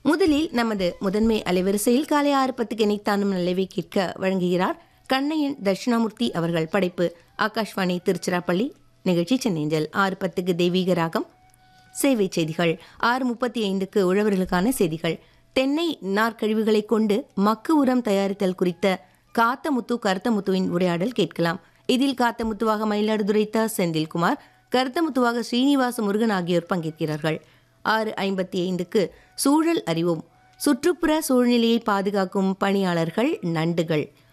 முதலில் நமது முதன்மை அலைவரிசையில் காலை ஆறு பத்துக்கு இணைத்தானும் நல்லவை கேட்க வழங்குகிறார் கண்ணையன் தட்சிணாமூர்த்தி அவர்கள் படைப்பு ஆகாஷ்வாணி திருச்சிராப்பள்ளி நிகழ்ச்சி சென்னேஞ்சல் ஆறு பத்துக்கு தெய்வீக ராகம் சேவை செய்திகள் ஆறு முப்பத்தி ஐந்துக்கு உழவர்களுக்கான செய்திகள் தென்னை நார்க்கழிவுகளை கொண்டு மக்கு உரம் தயாரித்தல் குறித்த காத்தமுத்து கருத்தமுத்துவின் உரையாடல் கேட்கலாம் இதில் காத்தமுத்துவாக மயிலாடுதுறை த செந்தில்குமார் கருத்தமுத்துவாக ஸ்ரீனிவாச முருகன் ஆகியோர் பங்கேற்கிறார்கள் ஆறு ஐம்பத்தி ஐந்துக்கு சூழல் அறிவோம் சுற்றுப்புற சூழ்நிலையை பாதுகாக்கும் பணியாளர்கள் நண்டுகள்